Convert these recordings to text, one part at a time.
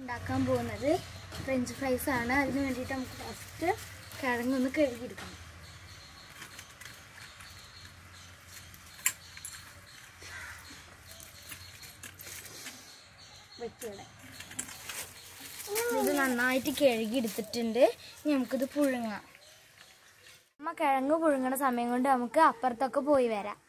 ഉണ്ടാക്കാൻ പോകുന്നത് French fries ആണ് അതിന് വേണ്ടിയിട്ട് നമുക്ക് ഫസ്റ്റ് കിഴങ്ങൊന്ന് കഴുകിയെടുക്കണം വെച്ചിവിടെ ഇത് നന്നായിട്ട് കഴുകി എടുത്തിട്ടുണ്ട് ഇനി നമുക്കിത് പുഴുങ്ങാം അമ്മ കിഴങ്ങ് പുഴുങ്ങണ സമയം കൊണ്ട് നമുക്ക് അപ്പുറത്തൊക്കെ പോയി വരാം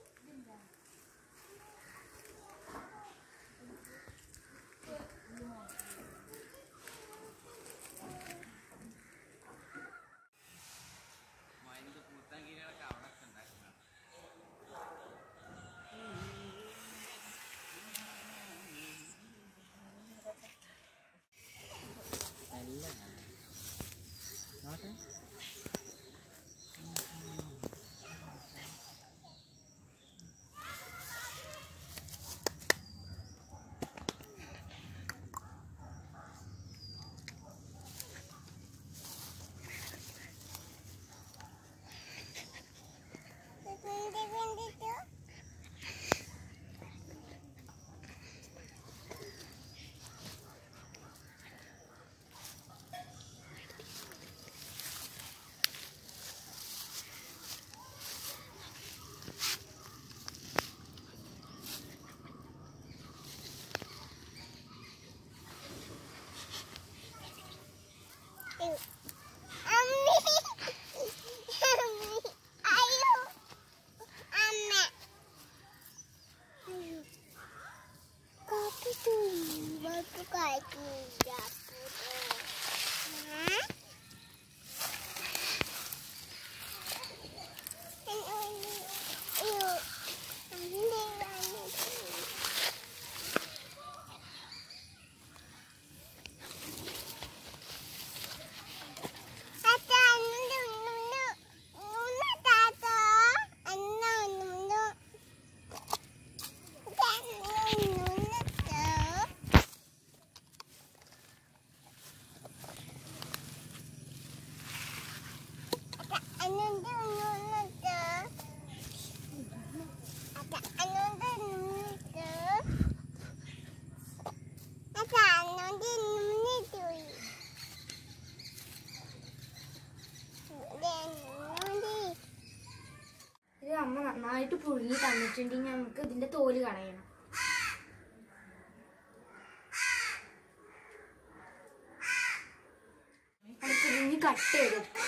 ഇത് അമ്മ നന്നായിട്ട് പുഴുങ്ങി തന്നിട്ടുണ്ടെങ്കിൽ നമുക്ക് ഇതിന്റെ തോല് കളയണം നമുക്ക് ഇതിന് കട്ട് ചെയ്തെടുക്കാം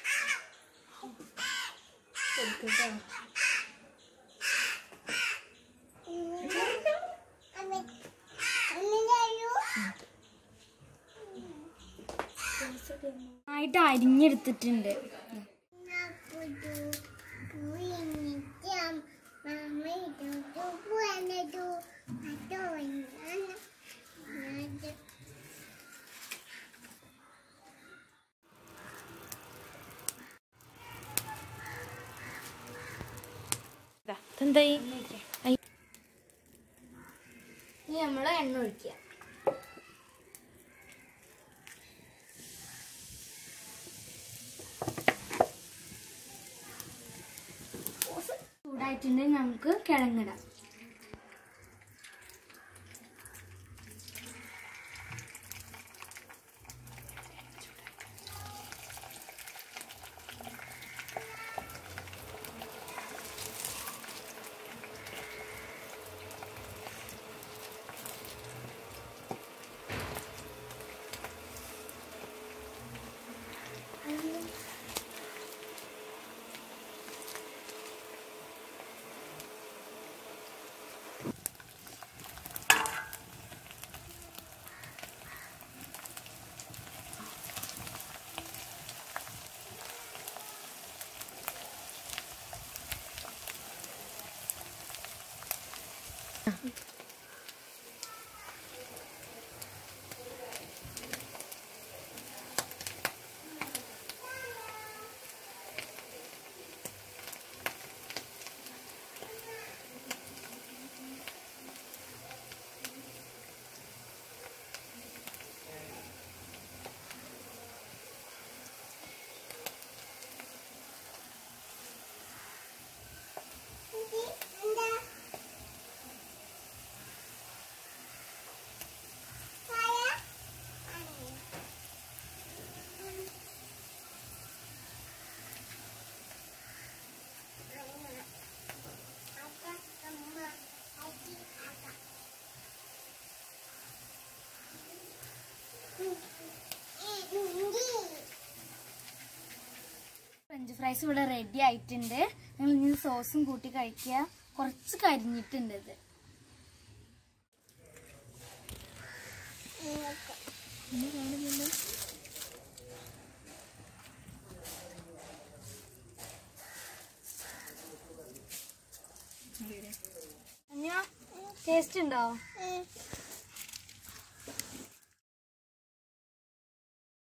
കൊടുക്കട്ടോ. നന്നായിട്ട് അരിഞ്ഞെടുത്തിട്ടുണ്ട് എന്തായി ഇനി നമ്മൾ എണ്ണ ഒഴിക്കുക ചൂടായിട്ടുണ്ടെങ്കിൽ നമുക്ക് കിഴങ്ങിടാം റൈസ് ഇവിടെ റെഡി ആയിട്ടുണ്ട് നിങ്ങൾ ഇനി സോസും കൂട്ടി കഴിക്കുക കുറച്ച് കരിഞ്ഞിട്ടുണ്ട് ഇത് ടേസ്റ്റ് ഉണ്ടോ